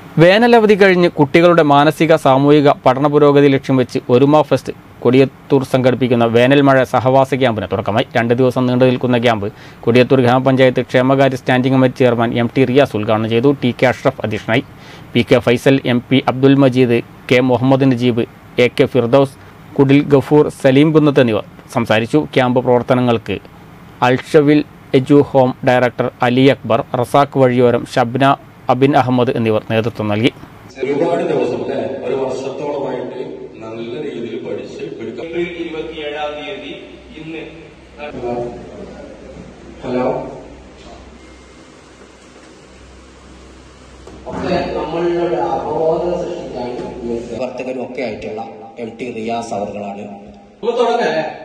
വേനലവധി കഴിഞ്ഞ് കുട്ടികളുടെ മാനസിക സാമൂഹിക പഠന പുരോഗതി ലക്ഷ്യം വെച്ച് ഒരുമ ഫെസ്റ്റ് കൊടിയത്തൂർ സംഘടിപ്പിക്കുന്ന വേനൽ മഴ സഹവാസ ക്യാമ്പിന് തുടക്കമായി രണ്ട് ദിവസം നീണ്ടു നിൽക്കുന്ന ക്യാമ്പ് കൊടിയത്തൂർ ഗ്രാമപഞ്ചായത്ത് ക്ഷേമകാര്യ standing committee chairman M T Riyas ഉദ്ഘാടനം ചെയ്തു ടി കെ അഷ്റഫ് അധ്യക്ഷനായി P K Faisal M P Abdul Majeed K Muhammad Najeeb A K Firdous Kudil Gafoor Saleem Kunnath എന്നിവർ സംസാരിച്ചു ക്യാമ്പ് പ്രവർത്തനങ്ങൾക്ക് അൽഷവിൽ edu home director Ali Akbar Razak വഴിയോരം ഷബ്ന അബിൻ അഹമ്മദ് എന്നിവർ നേതൃത്വം നൽകി ഒരുപാട് ദിവസം അല്ലെ ഒരു വർഷത്തോളമായിട്ട് നല്ല രീതിയിൽ പഠിച്ച് എടുക്കാം ഏപ്രിൽ ഇരുപത്തിയേഴാം തീയതി ഇന്ന് ഹലോ ഒക്കെ നമ്മളുടെ അവബോധം സൃഷ്ടിക്കാൻ പ്രവർത്തകരും ഒക്കെ ആയിട്ടുള്ള എം ടി റിയാസ് അവറുകളാണ് തുടങ്ങല്ലേ